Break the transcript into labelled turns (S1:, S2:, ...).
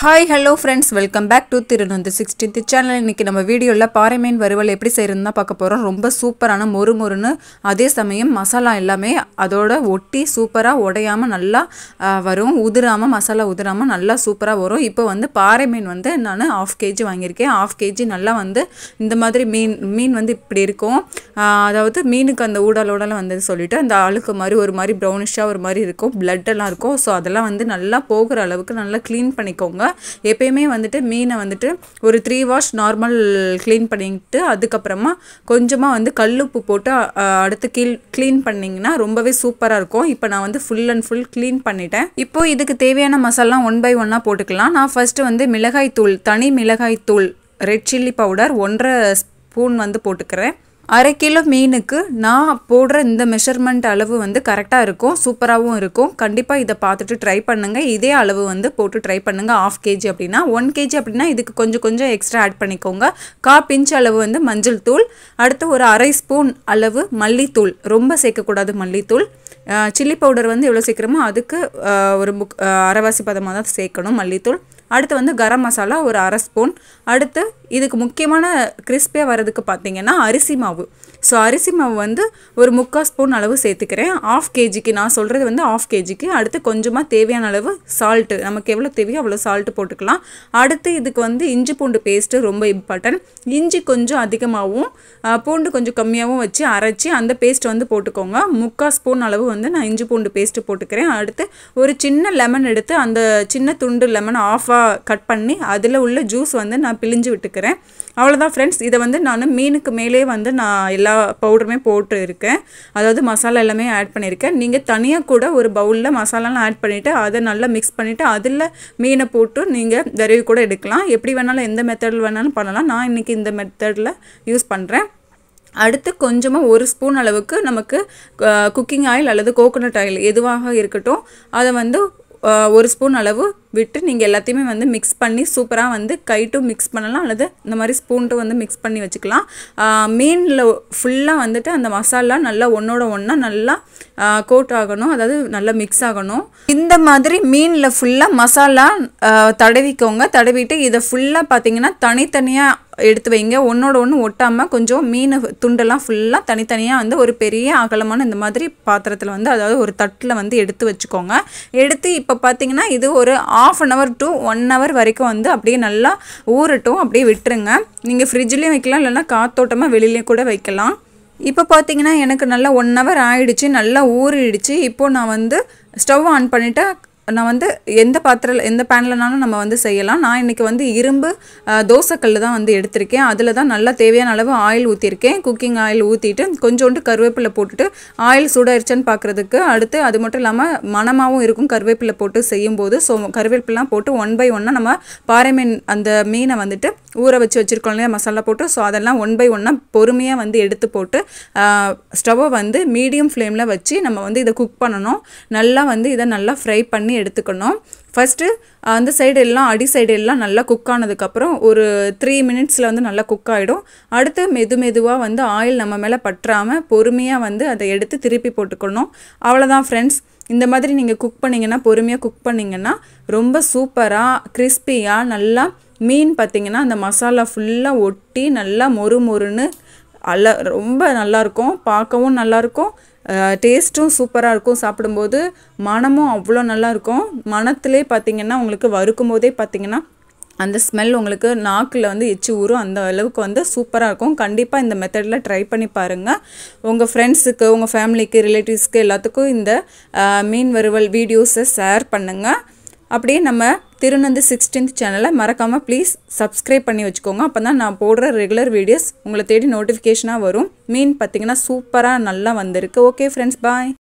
S1: hi hello friends welcome back to திருநந்து sixteenth channel இன்றைக்கி நம்ம வீடியோவில் பாறை மீன் வறுவல் எப்படி செய்கிறதுன்னு தான் பார்க்க போகிறோம் ரொம்ப சூப்பரான மொறு மொறுன்னு அதே சமயம் மசாலா எல்லாமே அதோட ஒட்டி சூப்பராக உடையாமல் நல்லா ஆ, வரும் உதிராமல் மசாலா உதிராமல் நல்லா சூப்பராக வரும் இப்போ வந்து பாறை மீன் வந்து நான் ஆஃப் கேஜி வாங்கியிருக்கேன் ஆஃப் கேஜி நல்லா வந்து இந்த மாதிரி மீன் மீன் வந்து இப்படி இருக்கும் ஆ, அதாவது மீனுக்கு அந்த ஊடல் ஊடல் வந்தது சொல்லிட்டு அந்த அழுக்கு மாதிரி ஒரு மாதிரி ப்ரௌனிஷாக ஒரு மாதிரி இருக்கும் blood எல்லாம் இருக்கும் ஸோ அதெல்லாம் வந்து நல்லா போகிற அளவுக்கு நல்லா க்ளீன் பண்ணிக்கோங்க எப்பயுமே வந்துட்டு மீனை வந்துட்டு ஒரு த்ரீ வாஷ் நார்மல் க்ளீன் பண்ணிட்டு அதுக்கப்புறமா கொஞ்சமாக வந்து கல்லுப்பு போட்டு அ, அடுத்து கீழ் க்ளீன் பண்ணிங்கன்னா ரொம்பவே சூப்பராக இருக்கும் இப்போ நான் வந்து ஃபுல் அண்ட் ஃபுல் க்ளீன் பண்ணிட்டேன் இப்போ இதுக்கு தேவையான மசாலா ஒன் பை ஒன்னாக போட்டுக்கலாம் நான் ஃபஸ்ட்டு வந்து மிளகாய் தூள் தனி மிளகாய் தூள் ரெட் சில்லி பவுடர் ஒன்றரை ஸ்பூன் வந்து போட்டுக்கிறேன் அரை கிலோ மீனுக்கு நான் போடுற இந்த மெஷர்மெண்ட் அளவு வந்து கரெக்டாக இருக்கும் சூப்பராகவும் இருக்கும் கண்டிப்பாக இதை பார்த்துட்டு ட்ரை பண்ணுங்கள் இதே அளவு வந்து போட்டு ட்ரை பண்ணுங்கள் ஆஃப் கேஜி அப்படின்னா ஒன் கேஜி அப்படின்னா இதுக்கு கொஞ்சம் கொஞ்சம் எக்ஸ்ட்ரா ஆட் பண்ணிக்கோங்க கா பிஞ்ச் அளவு வந்து மஞ்சள் தூள் அடுத்து ஒரு அரை ஸ்பூன் அளவு மல்லித்தூள் ரொம்ப சேர்க்கக்கூடாது மல்லித்தூள் சில்லி பவுடர் வந்து எவ்வளோ சேர்க்குறோமோ அதுக்கு அஹ், ஒரு முக் அஹ், அரைவாசி பதமாக தான் சேர்க்கணும் மல்லித்தூள் அடுத்து வந்து கரம் மசாலா ஒரு அரை ஸ்பூன் அடுத்து இதுக்கு முக்கியமான கிறிஸ்பியாக வர்றதுக்கு பார்த்தீங்கன்னா அரிசி மாவு ஸோ அரிசி மாவு வந்து ஒரு முக்கால் ஸ்பூன் அளவு சேர்த்துக்கிறேன் ஆஃப் கேஜிக்கு நான் சொல்கிறது வந்து ஆஃப் கேஜிக்கு அடுத்து கொஞ்சமாக தேவையான அளவு சால்ட்டு நமக்கு எவ்வளோ தேவையோ அவ்வளோ சால்ட்டு போட்டுக்கலாம் அடுத்து இதுக்கு வந்து இஞ்சி பூண்டு பேஸ்ட்டு ரொம்ப இம்பார்ட்டன்ட் இஞ்சி கொஞ்சம் அதிகமாகவும் அஹ், பூண்டு கொஞ்சம் கம்மியாகவும் வச்சு அரைச்சி அந்த பேஸ்ட் வந்து போட்டுக்கோங்க முக்கால் ஸ்பூன் அளவு வந்து நான் இஞ்சி பூண்டு பேஸ்ட்டு போட்டுக்கிறேன் அடுத்து ஒரு சின்ன லெமன் எடுத்து அந்த சின்ன துண்டு லெமன் ஆஃபாக கட் பண்ணி அதில் உள்ள ஜூஸ் வந்து நான் பிழிஞ்சு விட்டுக்கிறேன் அவ்வளோதான் ஃப்ரெண்ட்ஸ் இதை வந்து நான் மீனுக்கு மேலே வந்து நான் எல்லா பவுடருமே போட்டு இருக்கேன் அதாவது மசாலா எல்லாமே ஆட் பண்ணியிருக்கேன் நீங்கள் தனியாக கூட ஒரு பவுலில் மசாலாலாம் ஆட் பண்ணிவிட்டு அதை நல்லா மிக்ஸ் பண்ணிவிட்டு அதில் மீனை போட்டு நீங்கள் விரைவி கூட எடுக்கலாம் எப்படி வேணாலும் எந்த மெத்தடில் வேணாலும் பண்ணலாம் நான் இன்றைக்கி இந்த மெத்தடில் யூஸ் பண்ணுறேன் அடுத்து கொஞ்சமாக ஒரு ஸ்பூன் அளவுக்கு நமக்கு குக்கிங் ஆயில் அல்லது கோகோனட் ஆயில் எதுவாக இருக்கட்டும் அதை வந்து அஹ், ஒரு ஸ்பூன் அளவு விட்டு நீங்கள் எல்லாத்தையுமே வந்து மிக்ஸ் பண்ணி சூப்பராக வந்து கைட்டும் மிக்ஸ் பண்ணலாம் அல்லது இந்த மாதிரி ஸ்பூன்ட்டும் வந்து மிக்ஸ் பண்ணி வச்சுக்கலாம் மீனில் ஃபுல்லாக வந்துட்டு அந்த மசாலா நல்லா ஒன்றோட ஒன்றா நல்லா கோட் ஆகணும் அதாவது நல்லா மிக்ஸ் ஆகணும் இந்த மாதிரி மீனில் ஃபுல்லாக மசாலா அஹ், தடவிக்கோங்க தடவிட்டு இதை ஃபுல்லாக பார்த்தீங்கன்னா தனித்தனியாக எடுத்து வைங்க ஒன்றோட ஒன்று ஒட்டாமல் கொஞ்சம் மீன் துண்டெல்லாம் ஃபுல்லாக தனித்தனியாக வந்து ஒரு பெரிய அகலமான இந்த மாதிரி பாத்திரத்தில் வந்து அதாவது ஒரு தட்டில் வந்து எடுத்து வச்சுக்கோங்க எடுத்து இப்போ பார்த்தீங்கன்னா இது ஒரு half an hour to one hour வரைக்கும் வந்து அப்படியே நல்லா ஊறட்டும் அப்படியே விட்டுருங்க நீங்கள் ஃப்ரிட்ஜ்லேயும் வைக்கலாம் இல்லைன்னா காத்தோட்டமாக வெளியிலேயும் கூட வைக்கலாம் இப்போ பார்த்தீங்கன்னா எனக்கு நல்லா ஒன் ஹவர் ஆயிடுச்சு நல்லா ஊறிடுச்சு இப்போ நான் வந்து ஸ்டவ் ஆன் பண்ணிவிட்டு நான் வந்து எந்த பாத்திரம் எந்த பேன்லனாலும் நம்ம வந்து செய்யலாம் நான் இன்றைக்கி வந்து இரும்பு அஹ், தோசைக்கல் தான் வந்து எடுத்திருக்கேன் அதில் தான் நல்லா தேவையான அளவு ஆயில் ஊற்றிருக்கேன் குக்கிங் ஆயில் ஊற்றிட்டு கொஞ்சோண்டு கருவேப்பிலை போட்டுட்டு ஆயில் சூடாயிருச்சான்னு பார்க்குறதுக்கு அடுத்து அது மட்டும் இல்லாமல் மணமாகவும் இருக்கும் கருவேப்பிலை போட்டு செய்யும்போது ஸோ கருவேப்பிலாம் போட்டு ஒன் பை ஒன்னாக நம்ம பாறை மீன் அந்த மீனை வந்துட்டு ஊற வச்சு வச்சுருக்கோம் இல்லையா மசாலா போட்டு ஸோ அதெல்லாம் ஒன் பை ஒன்னாக பொறுமையாக வந்து எடுத்து போட்டு ஸ்டவ்வை வந்து மீடியம் ஃப்ளேமில் வச்சு நம்ம வந்து இதை குக் பண்ணணும் நல்லா வந்து இதை நல்லா ஃப்ரை பண்ணி எடுத்துக்கணும் ஃபஸ்ட்டு அந்த சைடு எல்லாம் அடி சைடு எல்லாம் நல்லா குக் ஆனதுக்கப்புறம் ஒரு த்ரீ மினிட்ஸில் வந்து நல்லா குக் ஆகிடும் அடுத்து மெது மெதுவாக வந்து ஆயில் நம்ம மேலே பற்றாமல் பொறுமையாக வந்து அதை எடுத்து திருப்பி போட்டுக்கணும் அவ்வளோதான் ஃப்ரெண்ட்ஸ் இந்த மாதிரி நீங்கள் குக் பண்ணிங்கன்னா பொறுமையாக குக் பண்ணிங்கன்னா ரொம்ப சூப்பராக கிறிஸ்பியாக நல்லா மீன் பார்த்தீங்கன்னா அந்த மசாலா ஃபுல்லாக ஒட்டி நல்லா மொறு மொறுன்னு அல்ல ரொம்ப நல்லாயிருக்கும் பார்க்கவும் நல்லாயிருக்கும் டேஸ்ட்டும் சூப்பராக இருக்கும் சாப்பிடும்போது மனமும் அவ்வளோ நல்லாயிருக்கும் மனத்திலே பார்த்தீங்கன்னா உங்களுக்கு வறுக்கும் போதே பார்த்தீங்கன்னா அந்த ஸ்மெல் உங்களுக்கு நாக்கில் வந்து எச்சி ஊறும் அந்த அளவுக்கு வந்து சூப்பராக இருக்கும் கண்டிப்பாக இந்த மெத்தடில் ட்ரை பண்ணி பாருங்கள் உங்கள் ஃப்ரெண்ட்ஸுக்கு உங்கள் ஃபேமிலிக்கு ரிலேட்டிவ்ஸ்க்கு எல்லாத்துக்கும் இந்த அஹ், மீன் வறுவல் வீடியோஸை ஷேர் பண்ணுங்கள் அப்படியே நம்ம திருநந்து சிக்ஸ்டீன்த் சேனலை மறக்காமல் ப்ளீஸ் சப்ஸ்கிரைப் பண்ணி வச்சுக்கோங்க அப்போ தான் நான் போடுற ரெகுலர் வீடியோஸ் உங்களை தேடி நோட்டிஃபிகேஷனாக வரும் மீன் பார்த்தீங்கன்னா சூப்பராக நல்லா வந்திருக்கு ஓகே ஃப்ரெண்ட்ஸ் பாய்